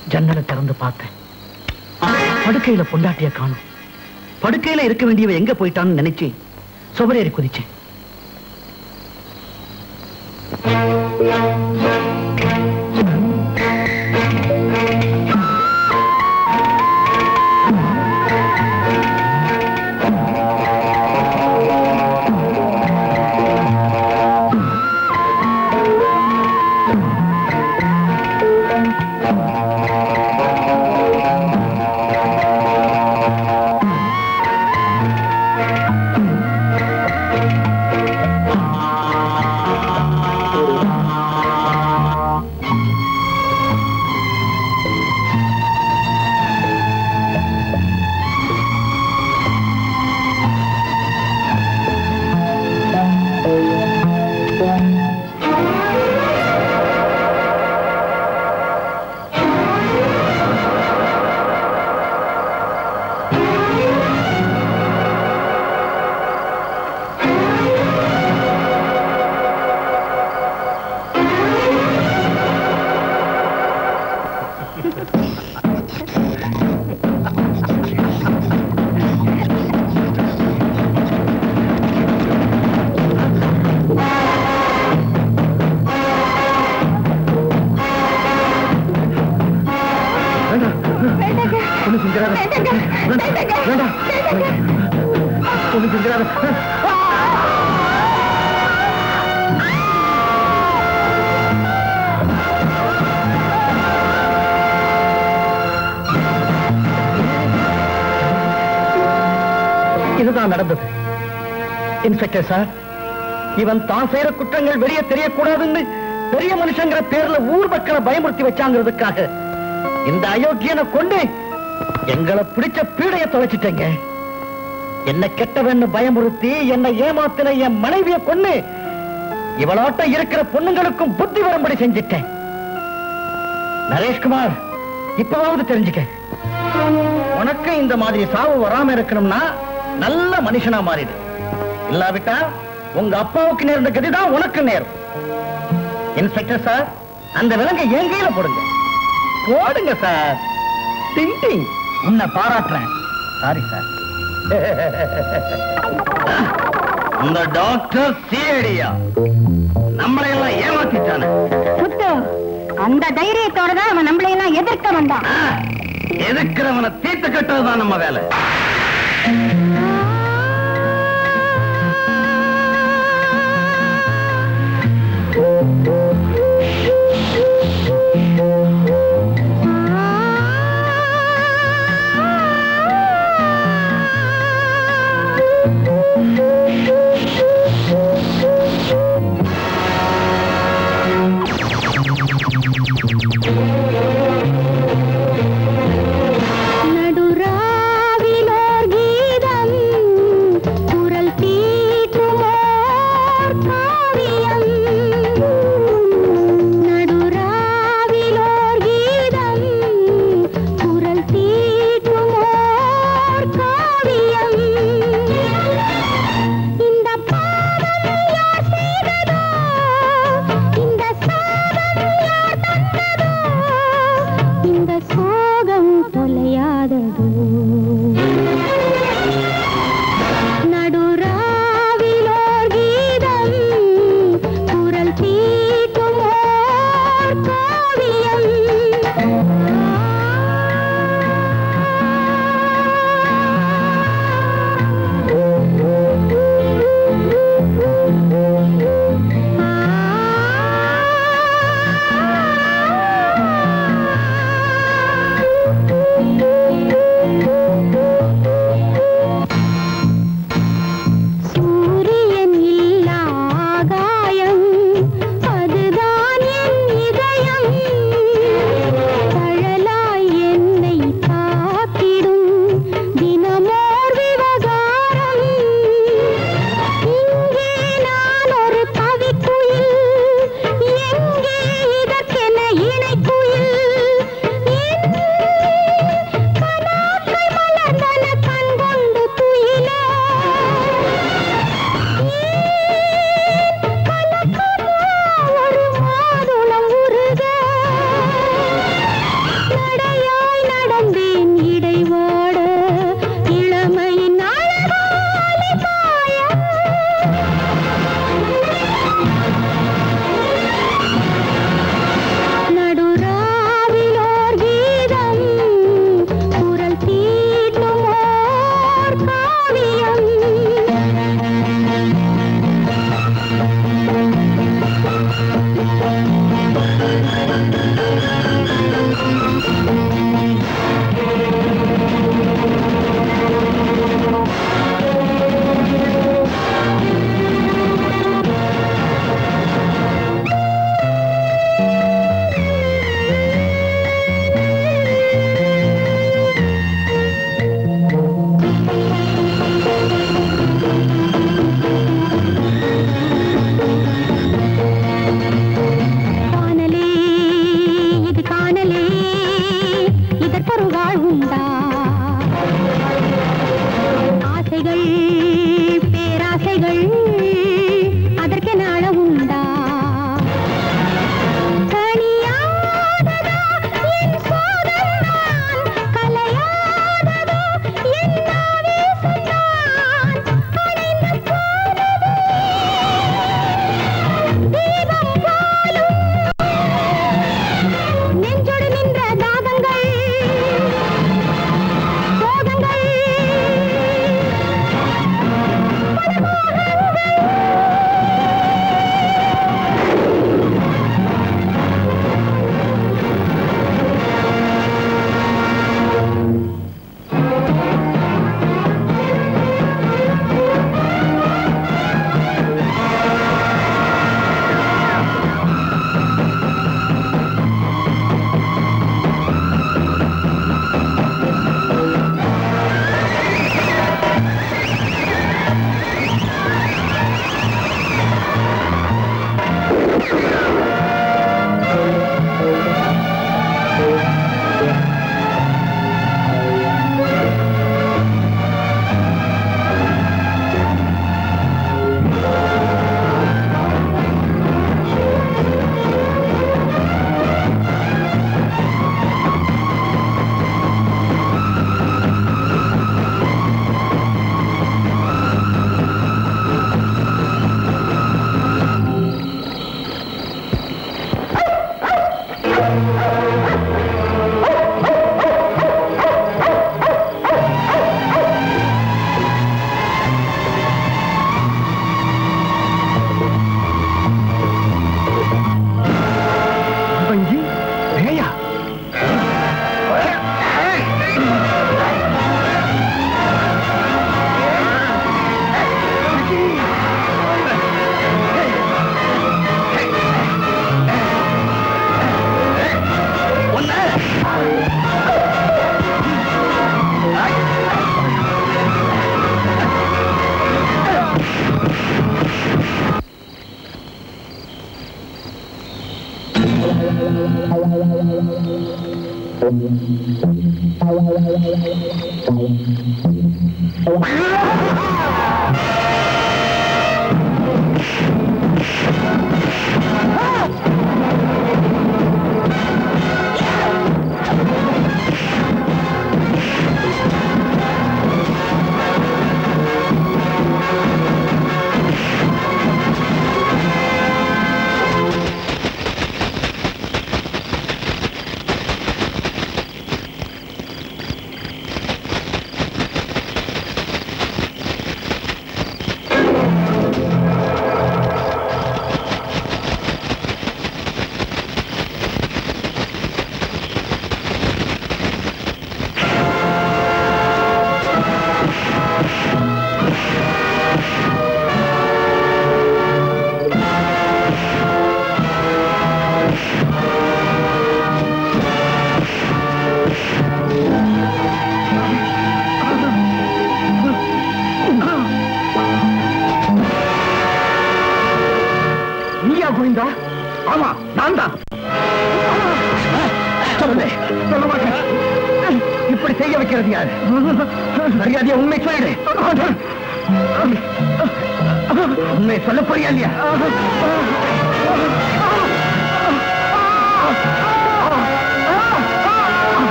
ஜன்னலை திறந்து பார்த்தேன் படுக்கையில பொண்டாட்டிய காணும் படுக்கையில இருக்க வேண்டியவ எங்க போயிட்டான்னு நினைச்சு சுவரேறி குதிச்சேன் ஒண்ணு செஞ்சிடாத. வேண்டாம், வேண்டாம். ஒண்ணு செஞ்சிடாத. இதுதான் நடந்தது இன்ஸ்பெக்டர் சார் இவன் தான் செய்யற குற்றங்கள் வெளியே தெரியக்கூடாதுன்னு பெரிய மனுஷங்கிற பேர்ல ஊர் மக்களை பயமுறுத்தி வச்சாங்கிறதுக்காக இந்த அயோக்கியனை கொண்டு எங்களை பிடிச்ச பீடைய தொலைச்சிட்டேங்க என்ன கெட்டவன்னு பயமுறுத்தி என்னை ஏமாத்தின என் மனைவிய கொண்டு இவளாட்ட இருக்கிற பொண்ணுங்களுக்கும் புத்தி வரும்படி செஞ்சிட்டேன் நரேஷ்குமார் இப்பவாவது தெரிஞ்சுக்க உனக்கு இந்த மாதிரி சாவு வராம இருக்கணும்னா நல்ல மனுஷனா மாறிடு இல்லாவிட்டா உங்க அப்பாவுக்கு நேர்ந்த கதிதான் உனக்கு நேரும் இன்ஸ்பெக்டர் சார் அந்த விலங்கை என் கையில போடுங்க போடுங்க சார் டிங் டிங் உன்னை பாராட்டுறேன் சாரி சார் இந்த டாக்டர் சிஐடியா நம்மளை எல்லாம் ஏமாத்திட்டானே முத்து அந்த தைரியத்தோட தான் அவன் நம்மளை எல்லாம் எதிர்க்க வந்தான் எதுக்குறவனை தீர்த்து கட்டுறதுதான் நம்ம வேலை நடுராவிலோர் கீதம் குரல் தீட்டுமோர் காவியம் நடுராவிலோர் கீதம் குரல் தீட்டுமோர் காவியம் இந்த பாவம் யார் செய்ததோ இந்த சாபம் யார் தந்ததோ அதற்கொரு வாழ்வுண்டா ஆசைகள் பேராசைகள் அதற்கு நாள உண்டா கனியாததோ என் சோகம்தான், கலையாததோ என் ஆவேசம்தான். அணைந்து போனதே தீபம் போலும் நெஞ்சோடு நின்ற தாகங்கள் சோகங்கள் பஞ்சி ஏயா நீயா கோவிந்தா ஆமா நான் தான் சொல்லு சொல்ல மாட்டேன் இப்படி செய்ய வைக்கிறது யாரு மரியாதையா உண்மை சொல்லிடு உண்மை சொல்ல போறியா இல்லையா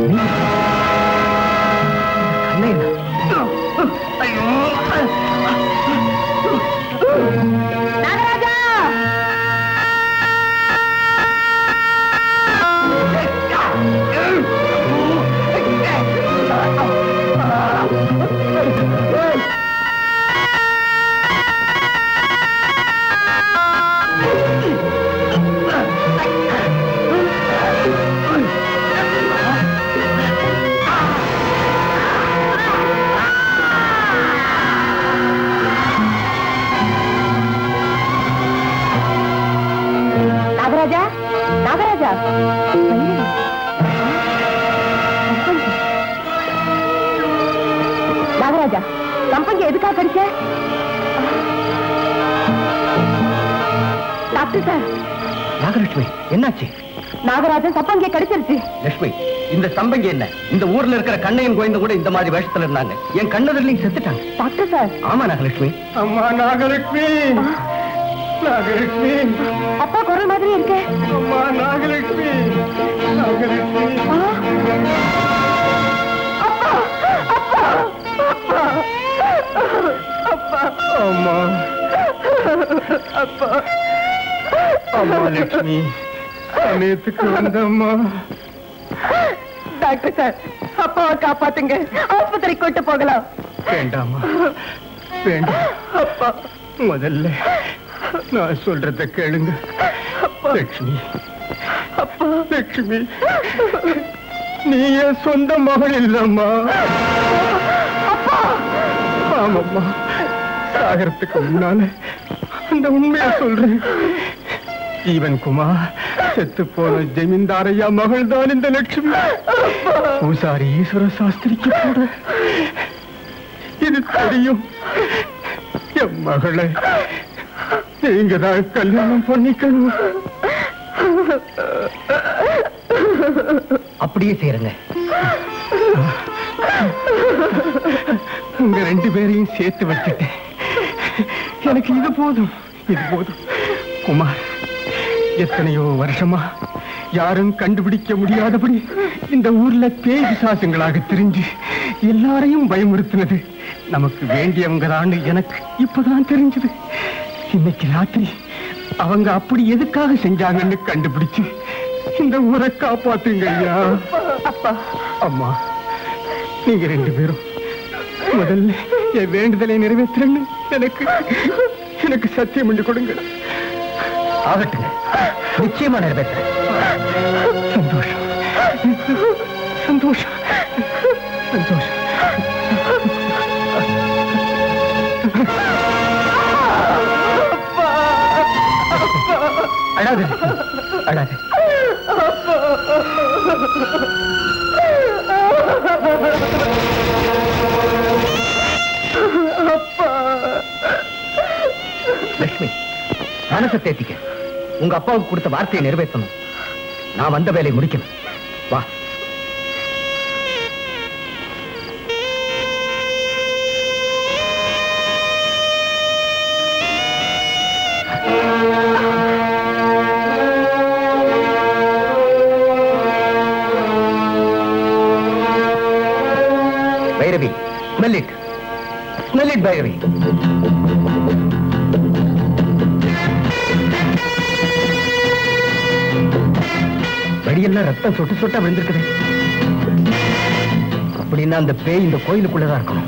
ஐயோ பைரவியா பைரவி நாகராஜா கம்பங்க எதுக்காக கடிச்ச டாக்டர் சார் நாகலட்சுமி என்னாச்சு நாகராஜன் சப்பங்கிய கடிச்சிருச்சு லட்சுமி இந்த சம்பங்கி என்ன இந்த ஊர்ல இருக்கிற கண்ணையும் கோயந்து கூட இந்த மாதிரி வேஷத்துல இருந்தாங்க என் கண்ணதிலையும் செத்துட்டாங்க டாக்டர் சார் ஆமா நாகலட்சுமி அம்மா நாகலட்சுமி நாகலட்சுமி அப்பா குரல் மாதிரி இருக்கு அம்மா நாகலட்சுமி நாகலட்சுமி அம்மா அப்பா அம்மா லட்சுமி சமயத்துக்கு வந்தம்மா டாக்டர் சார் அப்பாவை காப்பாத்துங்க ஆஸ்பத்திரி கூட்டு போகலாம் வேண்டாமா வேண்டாம் அப்பா முதல்ல நான் சொல்றத கேளுங்க லட்சுமி அப்பா லட்சுமி நீ என் சொந்த மகள் இல்லம்மா ஆமாம்மா சாகரத்துக்கு முன்னால அந்த உண்மையை சொல்றேன் ஜீவன் குமார் செத்து போன ஜமீன்தாரையா மகள் தான் இந்த லட்சுமி பூசாரி ஈஸ்வர சாஸ்திரிக்கு கூட இது தெரியும் என் மகளை நீங்க தான் கல்யாணம் பண்ணிக்கணும் அப்படியே செய்யறங்க உங்க ரெண்டு பேரையும் சேர்த்து வச்சுட்டேன் எனக்கு இது போதும் இது போதும் குமார் எத்தனையோ வருஷமா யாரும் கண்டுபிடிக்க முடியாதபடி இந்த ஊர்ல பேய் பிசாசுங்களாக தெரிஞ்சு எல்லாரையும் பயமுறுத்தினது நமக்கு வேண்டியவங்கதான்னு எனக்கு இப்பதான் தெரிஞ்சது இன்னைக்கு ராத்திரி அவங்க அப்படி எதுக்காக செஞ்சாங்கன்னு கண்டுபிடிச்சு இந்த ஊரை காப்பாத்துங்க ஐயா அப்பா அம்மா நீங்க ரெண்டு பேரும் முதல்ல என் வேண்டுதலை நிறைவேற்றுறேன்னு எனக்கு எனக்கு சத்தியம் பண்ணி கொடுங்க ஆகட்டுங்க நிச்சயமா நிறைவேற்றுறேன் சந்தோஷம் சந்தோஷம் சந்தோஷம் அழாது அழாது லட்சுமி மனசை தேத்திக்க உங்க அப்பாவுக்கு கொடுத்த வார்த்தையை நிறைவேற்றணும் நான் வந்த வேலையை முடிக்கணும் வா Bhairavi smell it smell it Bhairavi வழியெல்லாம் ரத்தம் சொட்டு சொட்டா விழுந்திருக்குது அப்படின்னா அந்த பேய் இந்த கோயிலுக்குள்ளதான் இருக்கணும்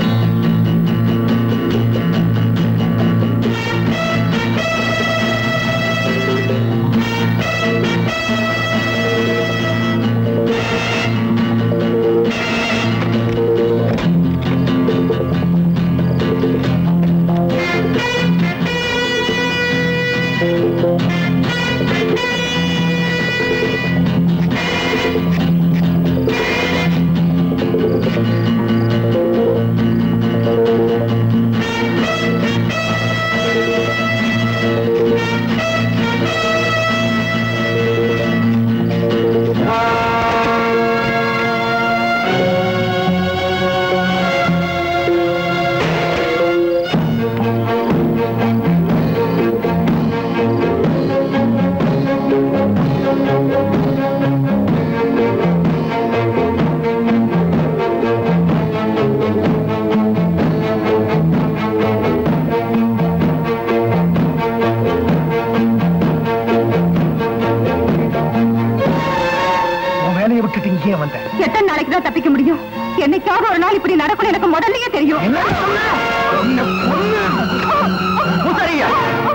உன் வேலையை விட்டுட்டு இங்கே வந்த எத்தனை நாளைக்கு தான் தப்பிக்க முடியும் என்னைக்காவது ஒரு நாள் இப்படி நடக்கும் எனக்கு முதல்லயே தெரியும் என்ன சொன்ன? உன்னை கொன்னு. பூசாரியா?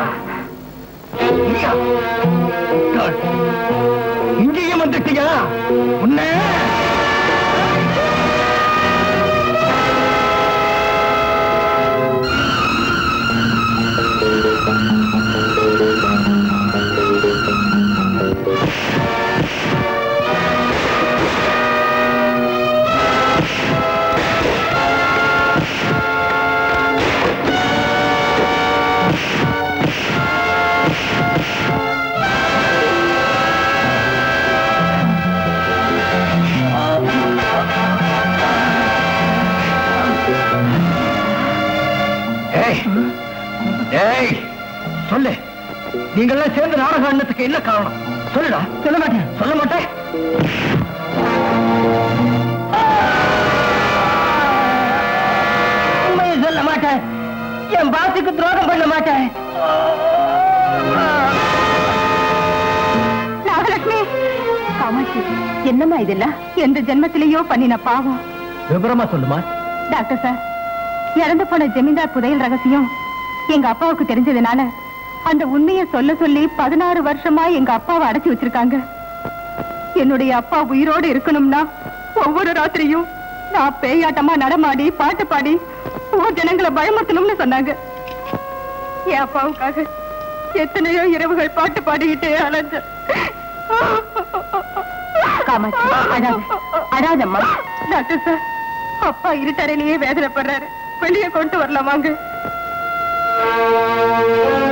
நீயா? முட்டாள். இங்கேயும் வந்துட்டியா உன்னை ஏய் சொல்லு நீங்கெல்லாம் சேர்ந்து நாடகம் ஆடினதுக்கு என்ன காரணம் சொல்லுடா சொல்ல மாட்டேன் சொல்ல மாட்டேன் உண்மையை சொல்ல மாட்டேன் என் பாசுக்கு துரோகம் பண்ண மாட்டேன் நாகலட்சுமி காமாட்சி என்னம்மா இதெல்லாம் எந்த ஜென்மத்திலேயோ பண்ணின பாவம் விவரமா சொல்லுமா டாக்டர் சார் இறந்து போன ஜமீன்தார் புதையல் ரகசியம் எங்க அப்பாவுக்கு தெரிஞ்சதுனால அந்த உண்மையை சொல்ல சொல்லி பதினாறு வருஷமா எங்க அப்பாவை அடைச்சு வச்சிருக்காங்க என்னுடைய அப்பா உயிரோடு இருக்கணும்னா ஒவ்வொரு ராத்திரியும் நான் பேயாட்டமா நடமாடி பாட்டு பாடி ஊர் ஜனங்களை பயமுறுத்தணும்னு சொன்னாங்க என் அப்பாவுக்காக எத்தனையோ இரவுகள் பாட்டு பாடிக்கிட்டே அலைஞ்ச காமாட்சி அழாத அழாதம்மா டாக்டர் சார் அப்பா இருட்டறையிலேயே வேதனைப்படுறாரு வெளியே கொண்டு வரலாமாங்க